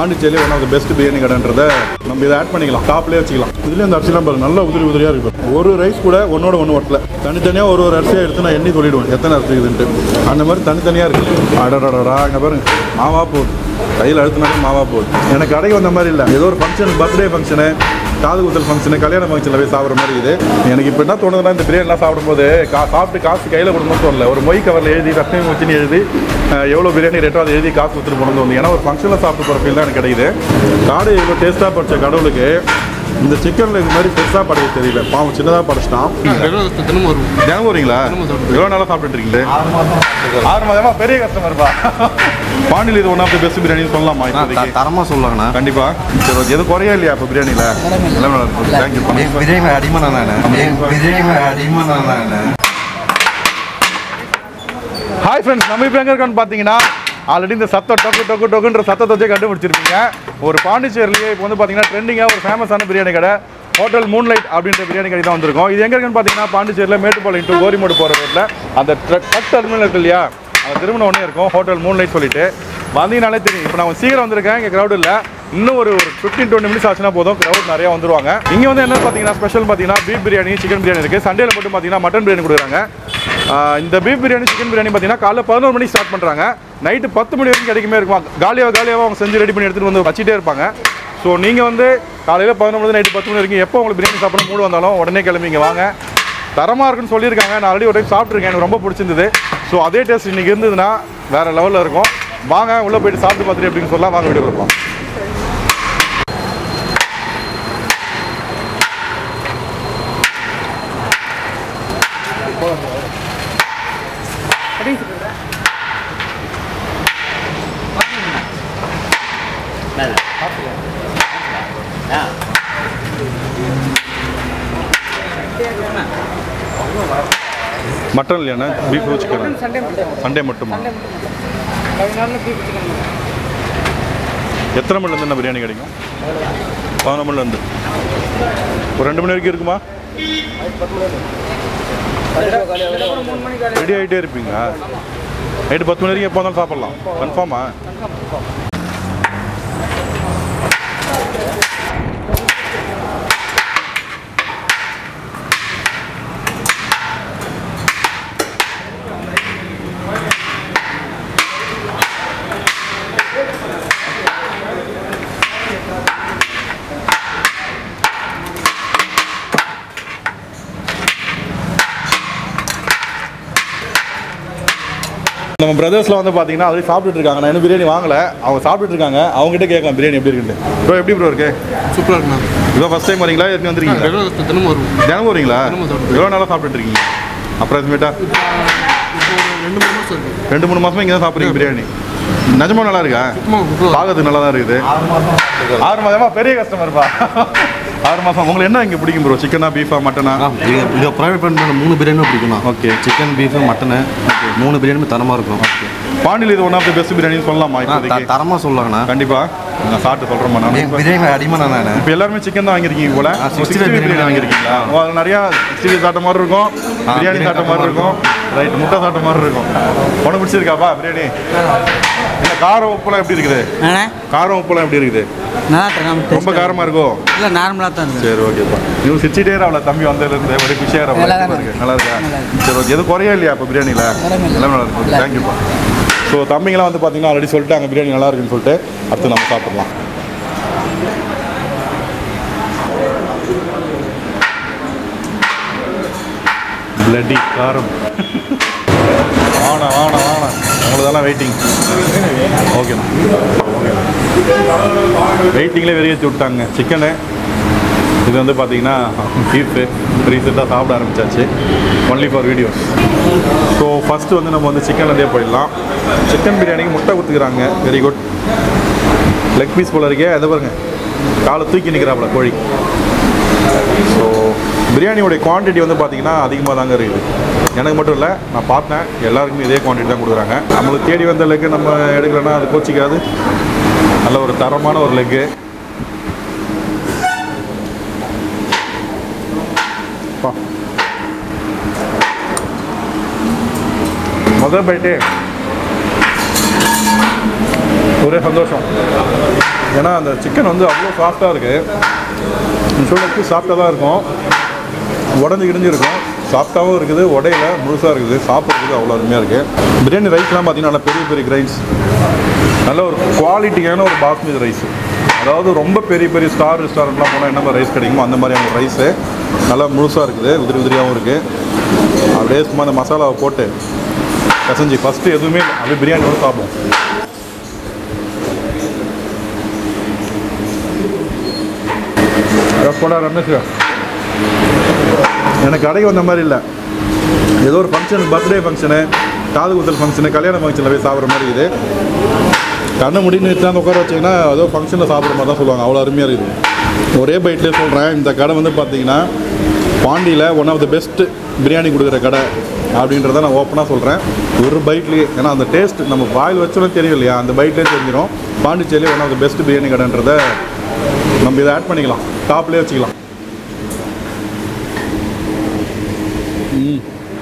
பாண்டிச்சேரியில் one of the best biryani கடைன்றதை நம்ம இதை ஆட் பண்ணிக்கலாம் டாப்லேயே வச்சுக்கலாம் இதுலேயே இந்த அரிசிலாம் பாருங்க நல்ல உதிரி உதிரியாக இருக்கும் ஒரு ரைஸ் கூட ஒன்னோட ஒன்று ஒட்டல தனித்தனியாக ஒரு ஒரு அரிசியாக எடுத்து நான் எண்ணி சொல்லிடுவேன் எத்தனை அரிசி இதுன்ட்டு அந்த மாதிரி தனித்தனியாக இருக்குது அடடடா இங்கே பாருங்க மாவா போகுது கையில் அழுத்தினாலே மாவா போகுது எனக்கு கடைக்கு வந்த மாதிரி இல்லை ஏதோ ஒரு ஃபங்க்ஷன் பர்த்டே ஃபங்க்ஷனு காது குத்தல் ஃபங்க்ஷனு கல்யாண ஃபங்க்ஷனில் போய் சாப்பிட்ற மாதிரி இது எனக்கு இப்போ என்ன தோணுதுன்னா இந்த பிரியாணிலாம் சாப்பிடும்போது கா சாப்பிட்டு காசு கையில் கொடுக்கணும்னு தோணல ஒரு மொய் கவரில் எழுதி ரத்தம் வச்சுன்னு எழுதி அஹ், எவ்வளோ பிரியாணி ரேட்டோ அதை எழுதி காசு கொடுத்துட்டு போகணும்னு தோணுது ஏன்னா ஒரு ஃபங்க்ஷனில் சாப்பிட்டு போகிற ஃபீல் தான் எனக்கு கிடைக்குது காடு இவ்வளோ டேஸ்ட்டாக படித்த கடவுளுக்கு இந்த சிக்கனில் இது மாதிரி பெருசாக படைக்க தெரியல பாவம் சின்னதாக படைச்சிட்டான் தினமும் வரும் தினமும் வரீங்களா எவ்வளோ நாளாக சாப்பிட்டுட்டு இருக்கீங்களே ஆறு மாதமா பெரிய கஸ்டமர்ப்பா பாண்டியில் இது one of the best biryani சொல்லலாமா இப்போதைக்கு தரமாக சொல்லுவாங்கண்ணா கண்டிப்பா சரி ஓகே எதுவும் குறையா இல்லையா இப்போ பிரியாணியில் எல்லாம் நல்லா இருக்கு தேங்க்யூ பிரியாணி அடிமை நான் பிரியாணி அடிமை நான் ஹாய் ஃப்ரெண்ட்ஸ் நம்ம இப்போ எங்கே இருக்கோம்னு பார்த்தீங்கன்னா ஆல்ரெடி இந்த சத்தம் டொக்கு டொக்கு டொக்குன்ற சத்தத்தை வச்சே கண்டுபிடிச்சிருப்பீங்க ஒரு பாண்டிச்சேரிலேயே இப்போ வந்து பார்த்தீங்கன்னா ட்ரெண்டிங்காக ஒரு ஃபேமஸான பிரியாணி கடை ஹோட்டல் மூன்லைட் அப்படின்ற பிரியாணி கடை தான் வந்திருக்கோம் இது எங்கே இருக்குன்னு பார்த்தீங்கன்னா பாண்டிச்சேரியில் மேட்டுப்பாளையம் டு கோரிமோடு போகிற ரோட்டில் அந்த ட்ரக் டெர்மினல் இருக்கு இல்லையா அந்த திருமணம் ஒன்றே இருக்கும் ஹோட்டல் மூன்லைட் சொல்லிட்டு வந்தீங்கனாலே தெரியும் இப்போ நான் சீக்கிரம் வந்திருக்கேன் இங்கே க்ரௌட் இல்லை இன்னும் ஒரு ஒரு ஃபிஃப்டீன் டுவெண்ட்டி மினிட்ஸ் ஆச்சுன்னா போதும் க்ரௌட் நிறையா வந்துருவாங்க இங்கே வந்து என்ன பார்த்தீங்கன்னா ஸ்பெஷல் பார்த்தீங்கன்னா பீஃப் பிரியாணி சிக்கன் பிரியாணி இருக்குது சண்டேல மட்டும் பார்த்தீங்கன்னா மட்டன் பிரியாணி கொடுக்குறாங்க ஆஹ் இந்த பீஃப் பிரியாணி சிக்கன் பிரியாணி பார்த்தீங்கன்னா காலைல பதினோரு மணிக்கு ஸ்டார்ட் பண்ணுறாங்க நைட்டு பத்து மணி வரைக்கும் கிடைக்குமே இருக்குமா காலியாக காலியாக அவங்க செஞ்சு ரெடி பண்ணி எடுத்துகிட்டு வந்து வச்சுட்டே இருப்பாங்க ஸோ நீங்கள் வந்து காலையில் பதினொரு மணி நைட்டு பத்து மணி வரைக்கும் எப்போ உங்களுக்கு பிரியாணி சாப்பிடணும் மூடு வந்தாலும் உடனே கிளம்பி இங்கே வாங்க தரமாக இருக்குன்னு சொல்லியிருக்காங்க நான் ஆல்ரெடி ஒரு டைம் சாப்பிட்ருக்கேன் எனக்கு ரொம்ப பிடிச்சிருந்தது ஸோ அதே டேஸ்ட் இன்றைக்கி இருந்ததுன்னா வேறு லெவலில் இருக்கும் வாங்க உள்ளே போயிட்டு சாப்பிட்டு பார்த்துட்டு அப்படின்னு சொல்லலாம் வாங்க வீடியோ இருப்போம் மட்டன் இல்லையாண்ணா பீஃப் சிக்கன் சண்டே மட்டுமா எத்தனை மணிலேருந்து என்ன பிரியாணி கிடைக்கும் பதினொரு மணிலேருந்து ஒரு ரெண்டு மணி வரைக்கும் இருக்குமா ரெடி ஆகிட்டே இருப்பீங்க நைட்டு பத்து மணி வரைக்கும் எப்போ வந்தாலும் சாப்பிட்லாம் கன்ஃபார்மா நம்ம பிரதர்ஸ்ல வந்து பார்த்தீங்கன்னா அது சாப்பிட்டுட்டு இருக்காங்க நான் இன்னும் பிரியாணி வாங்கல அவங்க சாப்பிட்டுட்டு இருக்காங்க அவங்ககிட்ட கேட்கலாம் பிரியாணி எப்படி இருக்குன்னு ப்ரோ எப்படி ப்ரோ இருக்கு சூப்பராக இருக்குண்ணா இதான் ஃபர்ஸ்ட் டைம் வரீங்களா ஏற்கனவே வந்திருக்கீங்களா ரெகுலர் தினமும் வரும் தினமும் வரீங்களா தினமும் சாப்பிட்டு எவ்வளோ நாளாக சாப்பிட்டுட்டு இருக்கீங்க அப்ராக்சிமேட்டா இப்போ ஒரு ரெண்டு மூணு மாதம் இருக்கு ரெண்டு மூணு மாசமா இங்கே தான் சாப்பிட்றீங்க பிரியாணி நிஜமா நல்லா இருக்கா சுத்தமாக சூப்பராக பார்க்கறதுக்கு நல்லா தான் இருக்குது ஆறு மாதமா பெரிய கஸ்டமர்ப்பா ஆறு மாதம் உங்களுக்கு என்ன இங்கே பிடிக்கும் ப்ரோ சிக்கனா பீஃபா மட்டனா இங்கே ப்ரைவேட் பண்ண மூணு பிரியாணியும் பிடிக்கணும் ஓகே சிக்கன் பீஃபு மட்டனு மூணு பிரியாணியுமே தரமாக இருக்கும் பாண்டியில் இது one of the best biryani சொல்லலாமா இப்போதைக்கு தரமாக சொல்லுவாங்கண்ணா கண்டிப்பா நான் சாப்பிட்டு சொல்கிறேன் நான் பிரியாணி அடிமை நான் இப்போ எல்லாருமே சிக்கன் தான் வாங்கியிருக்கீங்க போல ஆ, 65 சிக்ஸ்டி பிரியாணி வாங்கியிருக்கீங்களா ஓ, அது நிறையா சிக்ஸ்டி சாப்பிட்ட மாதிரி இருக்கும் ஆ, பிரியாணி பிரியாணி சாப்பிட்ட மாதிரி இருக்கும் ரைட் முட்டை சாப்பிட்ட மாதிரி இருக்கும் உனக்கு பிடிச்சிருக்காப்பா பிரியாணி இல்லை காரம் உப்புலாம் எப்படி இருக்குது அண்ணா காரம் உப்புலாம் எப்படி இருக்குது நல்லா இருக்கு ரொம்ப காரமாக இருக்கும் இல்லை நார்மலாக தான் இருக்கு சரி ஓகேப்பா நீ சிரிச்சிட்டே அவளை தம்பி வந்ததுலேருந்து ஒரே குஷியாக நல்லா தான் இருக்கு நல்லா இருக்கா சரி ஓகே எதுவும் குறையா இல்லையா இப்போ பிரியாணியில் எல்லாம் நல்லா இருக்கும் தேங்க்யூப்பா ஸோ தம்பிங்களாம் வந்து பார்த்தீங்கன்னா ஆல்ரெடி சொல்லிட்டாங்க பிரியாணி நல்லா இருக்குன்னு சொல்லிட்டு அடுத்து நம்ம சாப்பிடலாம் பிளட்டி காரம் வாணா வாணா வாணா உங்களுதெல்லாம் வெயிட்டிங் ஓகேண்ணா வெயிட்டிங்லேயே வெளியேற்றி விட்டாங்க சிக்கனு இது வந்து பார்த்தீங்கன்னா பீஃபு ரீசெண்டாக சாப்பிட ஆரம்பிச்சாச்சு only for videos so first வந்து நம்ம வந்து சிக்கன்லேருந்தே போயிடலாம் சிக்கன் பிரியாணிக்கு முட்டை கொடுத்துக்கிறாங்க வெரி குட் லெக் பீஸ் போல இருக்கே அதை பாருங்க காலை தூக்கி நிற்கிறாப்புல கோழி ஸோ பிரியாணியோடைய குவான்டிட்டி வந்து பார்த்தீங்கன்னா அதிகமாக தாங்க இருக்குது எனக்கு மட்டும் இல்லை நான் பார்த்தேன் எல்லாருக்குமே இதே குவான்டிட்டி தான் கொடுக்குறாங்க நம்மளுக்கு தேடி வந்த லெக்கு நம்ம எடுக்கலைன்னா அது கோச்சிக்காது நல்ல ஒரு தரமான ஒரு லெக்கு முதல் பைட்டு ஒரே சந்தோஷம் ஏன்னா அந்த சிக்கன் வந்து அவ்வளோ சாஃப்டாக இருக்குது சொல்லுக்கு சாஃப்டாக தான் இருக்கும் உடஞ்சி கிடிஞ்சு இருக்கும் சாஃப்டாகவும் இருக்குது உடையில முழுசாக இருக்குது சாப்பிட்றதுக்கு அவ்வளோ அருமையாக இருக்குது பிரியாணி ரைஸ்லாம் பார்த்தீங்கன்னா நல்லா பெரிய பெரிய கிரைன்ஸ் நல்ல ஒரு குவாலிட்டியான ஒரு பாஸ்மதி ரைஸ் அதாவது ரொம்ப பெரிய பெரிய ஸ்டார் ரெஸ்டாரண்ட்லாம் போனால் என்ன மாதிரி ரைஸ் கிடைக்குமோ அந்த மாதிரியான ஒரு ரைஸு நல்லா முழுசாக இருக்குது உதிரி உதிரியாகவும் இருக்குது அப்படியே சும்மா அந்த மசாலாவை போட்டு கசஞ்சி ஃபஸ்ட்டு எதுவுமே இல்லை அப்படியே பிரியாணியோட சாப்பிடும் போடா ரமேஷ் எனக்கு கடைக்கு வந்த மாதிரி இல்லை ஏதோ ஒரு ஃபங்க்ஷன் பர்த்டே ஃபங்க்ஷனு காது குத்தல் ஃபங்க்ஷனு கல்யாண ஃபங்க்ஷனில் போய் சாப்பிட்ற மாதிரி இருக்குது கண்ணை முடின்னு வச்சு உட்கார வச்சிங்கன்னா ஏதோ ஃபங்க்ஷனில் சாப்பிட்ற மாதிரி தான் சொல்லுவாங்க அவ்வளோ அருமையாக இருக்குது ஒரே பைட்லேயே சொல்கிறேன் இந்த கடை வந்து பார்த்தீங்கன்னா பாண்டியில் one of the best biryani கொடுக்குற கடை அப்படின்றத நான் ஓப்பனாக சொல்கிறேன் ஒரு பைட்லேயே ஏன்னா அந்த டேஸ்ட் நம்ம வாயில் வச்சோன்னே தெரியும் இல்லையா அந்த பைட்லேயே தெரிஞ்சிடும் பாண்டிச்சேரியிலே one of the best biryani கடைன்றதை நம்ம இதை ஆட் பண்ணிக்கலாம் டாப்லேயே வச்சுக்கலாம் ம்.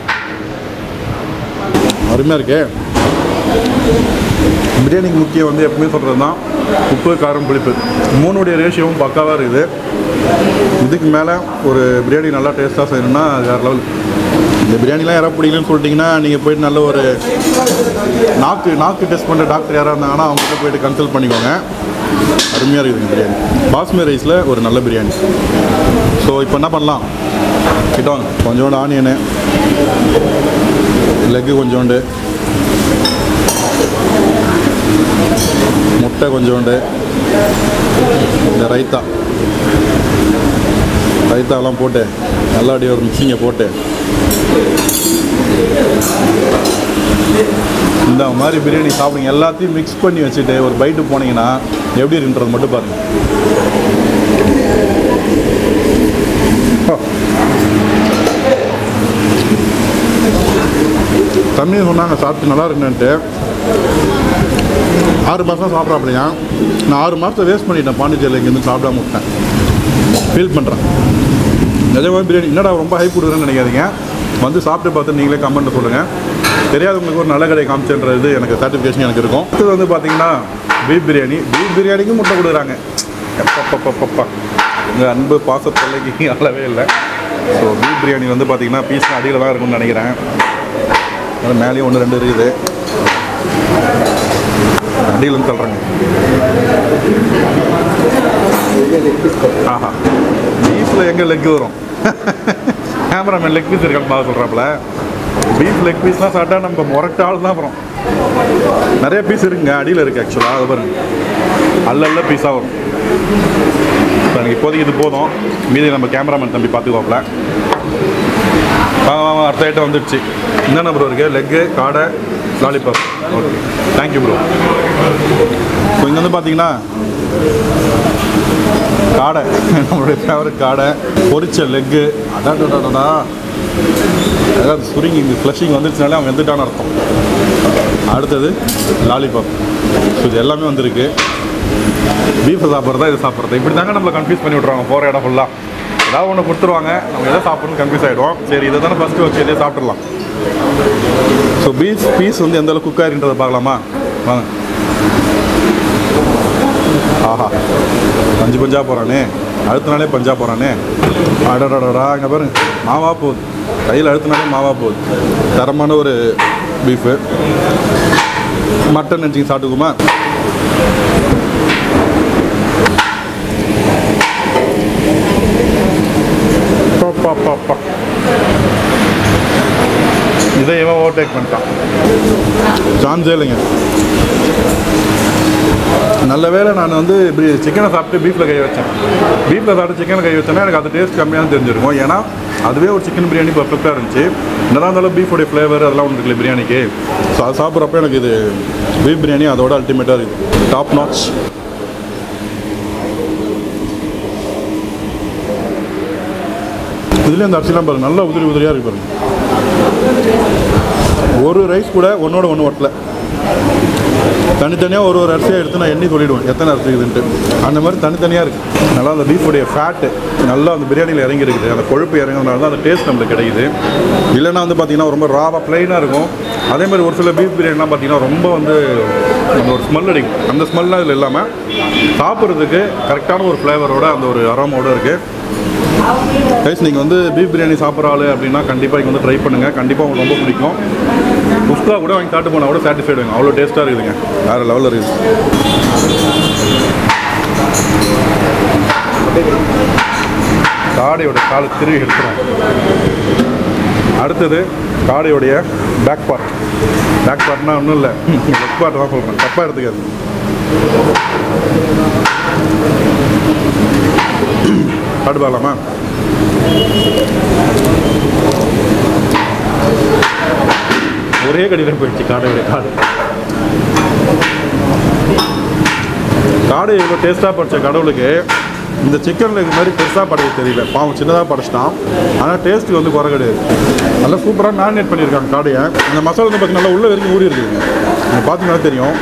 அருமையாக இருக்கே பிரியாணிக்கு முக்கியம் வந்து எப்பவுமே சொல்கிறது தான் உப்பு காரம் புளிப்பு மூணுடைய ரேஷியோவும் பக்காவாக இருக்குது இதுக்கு மேலே ஒரு பிரியாணி நல்லா டேஸ்ட்டாக செய்யணும்னா அது வேறு லெவல் இந்த பிரியாணிலாம் யாராவது பிடிக்கலன்னு சொல்லிட்டிங்கன்னா நீங்கள் போயிட்டு நல்ல ஒரு நாக்கு நாக்கு டெஸ்ட் பண்ணுற டாக்டர் யாராக இருந்தாங்கன்னா அவங்ககிட்ட போயிட்டு கன்சல்ட் பண்ணிக்கோங்க அருமையாக இருக்குதுங்க பிரியாணி பாஸ்மதி ரைஸில் ஒரு நல்ல பிரியாணி ஸோ இப்போ என்ன பண்ணலாம் கிட்டோங்க கொஞ்சோண்டு ஆனியனு லெக்கு கொஞ்சோண்டு முட்டை கொஞ்சோண்டு இந்த ரைத்தா ரைத்தாலாம் போட்டு நல்லா அப்படியே ஒரு மிக்சிங்கை போட்டு இந்த மாதிரி பிரியாணி சாப்பிடுங்க எல்லாத்தையும் மிக்ஸ் பண்ணி வச்சுட்டு ஒரு பைட்டு போனீங்கன்னா எப்படி இருக்குன்றது மட்டும் பாருங்கள் தம்பி சொன்னாங்க சாப்பிட்டு நல்லா இருக்குன்னுட்டு ஆறு மாதம் சாப்பிட்றாப்பலையா நான் ஆறு மாதத்தை வேஸ்ட் பண்ணிட்டேன் பாண்டிச்சேரியில் இங்கேருந்து சாப்பிடாம விட்டேன் ஃபீல் பண்ணுறேன் நிஜமாக பிரியாணி என்னடா ரொம்ப ஹைப் கொடுக்குறேன்னு நினைக்காதீங்க வந்து சாப்பிட்டு பார்த்து நீங்களே கமெண்ட்டில் சொல்லுங்கள் தெரியாதவங்களுக்கு ஒரு நல்ல கடை காமிச்சன்றது எனக்கு சர்டிஃபிகேஷன் எனக்கு இருக்கும் அடுத்தது வந்து பார்த்தீங்கன்னா பீஃப் பிரியாணி பீஃப் பிரியாணிக்கும் முட்டை கொடுக்குறாங்க எப்பப்பப்பப்பா உங்கள் அன்பு பாசத்தொல்லைக்கு அளவே இல்லை ஸோ பீஃப் பிரியாணி வந்து பார்த்தீங்கன்னா பீஸ் அடியில் தான் இருக்கும்னு நினைக்கிறேன் அது மேலேயும் ஒன்று ரெண்டு இருக்குது அடியிலும் தள்ளுறாங்க ஆஹா பீஃபில் எங்கே லெக் வரும் கேமராமேன் லெக் பீஸ் இருக்கான்னு பார்க்க சொல்கிறாப்புல பீஃப் லெக் பீஸ்லாம் சாப்பிட்டா நம்ம முரட்ட ஆள் தான் அப்புறம் நிறைய பீஸ் இருக்குங்க அடியில் இருக்குது ஆக்சுவலாக அது பாருங்க அல்ல அல்ல பீஸாக வரும் இப்ப எனக்கு இப்போதைக்கு இது போதும் மீதி நம்ம கேமராமேன் தம்பி பார்த்துக்குவாப்புல வாங்க வாங்க அடுத்த ஐட்டம் வந்துடுச்சு என்னென்ன ப்ரோ இருக்குது லெக்கு காடை lollipop okay thank you bro so இங்கே வந்து பார்த்தீங்கன்னா காடை நம்மளுடைய ஃபேவரட் காடை பொரிச்ச லெக்கு அடாடா அதாவது சுருங்கி இங்கே ஃப்ளஷிங் வந்துருச்சுனாலே அவன் வெந்துட்டான்னு அர்த்தம் அடுத்தது லாலிபாப் ஸோ இது எல்லாமே வந்திருக்கு பீஃபை சாப்பிட்றதா இது சாப்பிட்றது இப்படி தாங்க நம்மளை கன்ஃபியூஸ் பண்ணி விட்ருவாங்க போகிற இடம் ஃபுல்லாக ஏதாவது ஒன்று கொடுத்துருவாங்க நம்ம எதை சாப்பிட்றோன்னு கன்ஃபியூஸ் ஆகிடுவோம் சரி இதை தானே ஃபஸ்ட்டு வச்சு இதே சாப்பிட்றலாம் ஸோ பீஸ் பீஸ் வந்து எந்த அளவுக்கு குக் ஆகிருன்றதை பார்க்கலாமா வாங்க ஆஹா பஞ்சு பஞ்சா போகிறானே அடுத்த நாளே பஞ்சா போகிறானே அடடடா இங்கே பாருங்க மாவா போகுது கையில் அழுத்தினாலே மாவா போகுது தரமான ஒரு பீஃபு மட்டன் நினச்சி சாப்பிட்டுக்குமா பா, பா, பா. இதை இவன் ஓவர்டேக் பண்ணிட்டான் சான்ஸே இல்லைங்க நல்ல வேளை நான் வந்து இப்படி சிக்கனை சாப்பிட்டு பீஃபில் கை வச்சேன் பீஃபில் சாப்பிட்டு சிக்கனை கை வச்சேன்னா எனக்கு அது டேஸ்ட் கம்மியாக தெரிஞ்சிருக்கும் ஏன்னா அதுவே ஒரு சிக்கன் பிரியாணி பர்ஃபெக்டாக இருந்துச்சு என்னதான் இருந்தாலும் பீஃபோடைய ஃப்ளேவர் அதெல்லாம் ஒன்று இருக்குல்ல பிரியாணிக்கு ஸோ அது சாப்பிட்றப்ப எனக்கு இது பீஃப் பிரியாணி அதோட அல்டிமேட்டாக இருக்குது டாப் நாட்ச் இதுலேயும் அந்த அரிசிலாம் பாருங்க நல்லா உதிரி உதிரியாக இருக்கு பாருங்க ஒரு ரைஸ் கூட ஒன்றோட ஒன்று ஒட்டல தனித்தனியாக ஒரு ஒரு அரிசியாக எடுத்து நான் எண்ணி சொல்லிடுவேன் எத்தனை அரிசி இருக்குதுன்ட்டு அந்த மாதிரி தனித்தனியாக இருக்குது நல்லா அந்த பீஃபுடைய ஃபேட்டு நல்லா அந்த பிரியாணியில் இறங்கி இருக்குது அந்த கொழுப்பு இறங்குறதுனால தான் அந்த டேஸ்ட் நம்மளுக்கு கிடைக்குது இல்லைன்னா வந்து பார்த்தீங்கன்னா ரொம்ப ராவாக ப்ளைனாக இருக்கும் அதே மாதிரி ஒரு சில பீஃப் பிரியாணிலாம் பார்த்தீங்கன்னா ரொம்ப வந்து அந்த ஒரு ஸ்மெல் அடிக்கும் அந்த ஸ்மெல்லாம் இதில் இல்லாமல் சாப்பிட்றதுக்கு கரெக்டான ஒரு ஃப்ளேவரோட அந்த ஒரு அரோமோட இருக்குது கைஸ் நீங்கள் வந்து பீஃப் பிரியாணி சாப்பிட்ற ஆள் அப்படின்னா கண்டிப்பாக இங்கே வந்து ட்ரை பண்ணுங்கள் கண்டிப்பாக உங்களுக்கு ரொம்ப பிடிக்கும் குஸ்கா கூட வாங்கி சாப்பிட்டு போனால் கூட சாட்டிஸ்ஃபைடுங்க அவ்வளோ டேஸ்ட்டாக இருக்குதுங்க வேறு லெவலில் இருக்குது காடையோட காலை திருவி எடுத்துரும் அடுத்தது காடையோடைய பேக் பார்ட் பேக் பார்ட்னா ஒன்றும் இல்லை லெக் பார்ட் தான் சொல்கிறேன் தப்பாக எடுத்துக்காது காடு பார்க்கலாமா ஒரே கடியில் போயிடுச்சு காடையோடைய காடு காடை இவ்வளோ டேஸ்ட்டாக படித்த கடவுளுக்கு இந்த சிக்கனில் இது மாதிரி பெருசாக படைக்க தெரியல பாவம் சின்னதாக படைச்சிட்டான் ஆனால் டேஸ்ட்டு வந்து குறை கிடையாது நல்லா சூப்பராக மேரினேட் பண்ணியிருக்காங்க காடையை இந்த மசாலா வந்து பார்த்தீங்கன்னா நல்லா உள்ள வரைக்கும் ஊறி இருக்குதுங்க நீங்கள் பார்த்தீங்கன்னா தெரியும்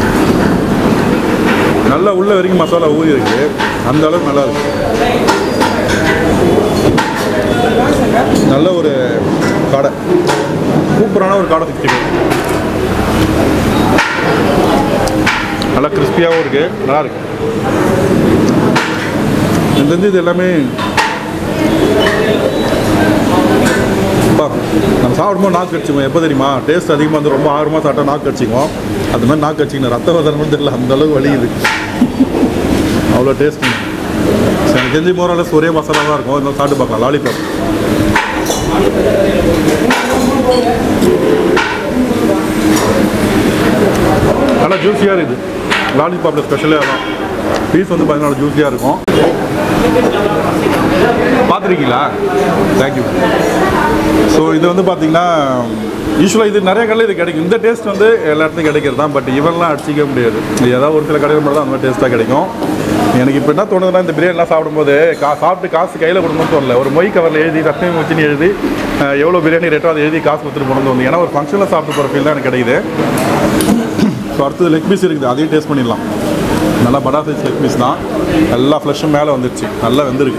நல்லா உள்ள வரைக்கும் மசாலா ஊறி இருக்குது அந்த அளவுக்கு நல்லா இருக்கு நல்ல ஒரு காடை சூப்பரான ஒரு காடை சிக்ஸ்டி நல்லா கிறிஸ்பியாகவும் இருக்குது நல்லா இருக்கு எனக்கு தெரிஞ்சு இது எல்லாமே அப்பா, நம்ம சாப்பிடும்போது நாக்கு கடிச்சிக்குவோம் எப்போ தெரியுமா டேஸ்ட் அதிகமாக வந்து ரொம்ப ஆர்வமாக சாப்பிட்டா நாக்கு கடிச்சிக்குவோம் அது மாதிரி நாக்கு கடிச்சிக்கணும் ரத்த வதனம் தெரியல அந்த அளவுக்கு வலியுது அவ்வளோ டேஸ்ட்டுங்க சரி எனக்கு தெரிஞ்சு மோரலஸ் ஒரே மசாலா தான் இருக்கும் இன்னும் சாப்பிட்டு பார்க்கலாம் லாலிபாப் நல்லா ஜூஸியாக இருக்குது லாலிபாப்பில் ஸ்பெஷலே அதான் பீஸ் வந்து பார்த்தீங்கன்னா ஜூஸியாக இருக்கும் பார்த்துருக்கீங்களா தேங்க்யூ ஸோ இது வந்து பார்த்தீங்கன்னா யூஸ்வலாக இது நிறைய கடையில் இது கிடைக்கும் இந்த டேஸ்ட் வந்து எல்லா இடத்துலையும் கிடைக்கிறது தான் பட் இவன்லாம் அடிச்சிக்க முடியாது இது ஏதாவது ஒரு சில கடையில் மட்டும் தான் அந்த மாதிரி டேஸ்ட்டாக கிடைக்கும் எனக்கு இப்போ என்ன தோணுதுன்னா இந்த பிரியாணிலாம் சாப்பிடும்போது கா சாப்பிட்டு காசு கையில் கொடுக்கணும்னு தோணல ஒரு மொய் கவரில் எழுதி சட்டையும் வச்சுன்னு எழுதி அஹ், எவ்வளோ பிரியாணி ரேட்டோ அதை எழுதி காசு கொடுத்துட்டு போகணும்னு தோணுது ஏன்னா ஒரு ஃபங்க்ஷனில் சாப்பிட்டு போகிற ஃபீல் தான் எனக்கு கிடைக்குது ஸோ அடுத்தது லெக் பீஸ் இருக்குது அதையும் டேஸ்ட் பண்ணிடலாம் நல்லா படா சைஸ் லெக் பீஸ் தான் எல்லா ஃப்ளஷும் மேலே வந்துருச்சு நல்லா வெந்திருக்கு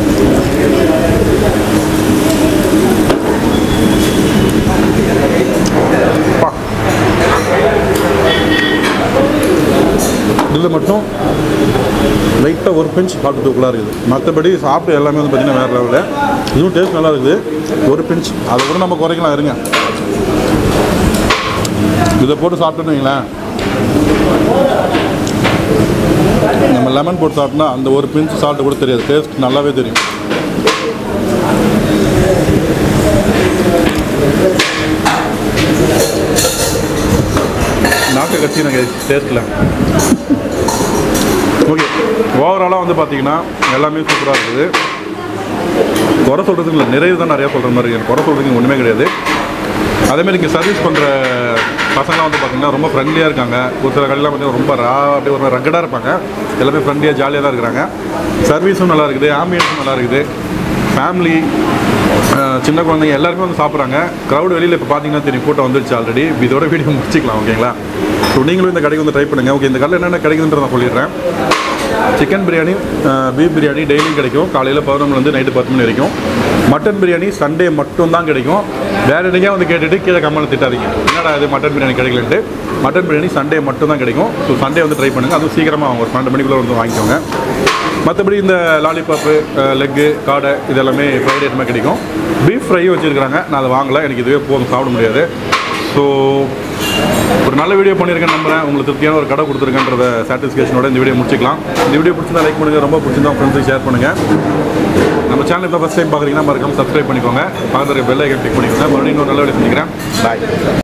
அப்பா. இதில் மட்டும் லைட்டாக ஒரு பிஞ்ச் சாப்பிட்டு தூக்கலாக இருக்குது மற்றபடி சாப்பிட்டு எல்லாமே வந்து பார்த்திங்கன்னா வேறு லெவலில் இதுவும் டேஸ்ட் நல்லா இருக்குது ஒரு பிஞ்ச் அதை கூட நம்ம குறைக்கலாம் இருங்க இதை போட்டு சாப்பிட்டோன்னு வைங்களேன் நம்ம லெமன் போட்டு சாப்பிட்டோம்னா அந்த ஒரு பிஞ்ச் சாப்பிட்டு கூட தெரியாது டேஸ்ட் நல்லாவே தெரியும் நாக்கு கட்சி எனக்கு டேஸ்ட்டில் ஓகே ஓவராலாக வந்து பார்த்தீங்கன்னா எல்லாமே சூப்பராக இருக்குது குறை சொல்கிறதுக்கு இல்லை நிறைவு தான் நிறையா சொல்கிற மாதிரி இருக்கு. குறை சொல்கிறதுக்கு ஒன்றுமே கிடையாது அதேமாதிரி இங்கே சர்வீஸ் பண்ணுற பசங்களாம் வந்து பார்த்திங்கன்னா ரொம்ப ஃப்ரெண்ட்லியாக இருக்காங்க ஒரு சில கடையில் பார்த்தீங்கன்னா ரொம்ப ரா அப்படியே ஒரு ரக்கடாக இருப்பாங்க எல்லாமே ஃப்ரெண்ட்லியாக ஜாலியாக தான் இருக்கிறாங்க சர்வீஸும் நல்லா இருக்குது ஆம்பியன்ஸும் நல்லா இருக்குது ஃபேமிலி சின்ன குழந்தைங்க எல்லாருமே வந்து சாப்பிட்றாங்க க்ரௌட் வெளியில் இப்போ பார்த்தீங்கன்னா தெரியும் கூட்டம் வந்துருச்சு ஆல்ரெடி இதோட வீடியோ முடிச்சிக்கலாம் ஓகேங்களா ஸோ நீங்களும் இந்த கடைக்கு வந்து ட்ரை பண்ணுங்கள் ஓகே இந்த கடையில் என்னென்ன கிடைக்குதுன்றத நான் சொல்லிடுறேன் சிக்கன் பிரியாணி பீஃப் பிரியாணி டெய்லியும் கிடைக்கும் காலையில் பதினொன்றுலேருந்து நைட்டு பத்து மணி வரைக்கும் மட்டன் பிரியாணி சண்டே மட்டும் தான் கிடைக்கும் வேறு எங்கேயா வந்து கேட்டுட்டு கீழே கம்மலை திட்டாதீங்க என்னடா இது மட்டன் பிரியாணி கிடைக்கலன்ட்டு மட்டன் பிரியாணி சண்டே மட்டும் தான் கிடைக்கும் ஸோ சண்டே வந்து ட்ரை பண்ணுங்கள் அதுவும் சீக்கிரமாக வாங்க ஒரு பன்னெண்டு மணிக்குள்ளே வந்து வாங்கிக்கோங்க மற்றபடி இந்த லாலிபாப்பு லெக்கு காடை இது எல்லாமே ஃப்ரைட் ஐட்டமாக கிடைக்கும் பீஃப் ஃப்ரையும் வச்சுருக்காங்க நான் அதை வாங்கலை எனக்கு இதுவே போதும் சாப்பிட முடியாது ஸோ ஒரு நல்ல வீடியோ பண்ணியிருக்கேன் நம்புறேன் உங்களுக்கு திருப்தியான ஒரு கடை கொடுத்துருக்கேன்றத சாட்டிஸ்ஃபேக்ஷனோட இந்த வீடியோ முடிச்சிக்கலாம் இந்த வீடியோ பிடிச்சிருந்தா லைக் பண்ணுங்கள் ரொம்ப பிடிச்சிருந்தா ஃப்ரெண்ட்ஸுக்கு ஷேர் பண்ணுங்கள் நம்ம சேனல் இப்போ ஃபஸ்ட் டைம் பார்க்குறீங்கன்னா மறக்காம சப்ஸ்கிரைப் பண்ணிக்கோங்க பக்கத்தில் பெல் ஐக்கன் கிளிக் பண்ணிக்கோங்க மறுபடியும் இன்னொரு நல்ல வீடியோ சந்திக்கிறேன் பாய்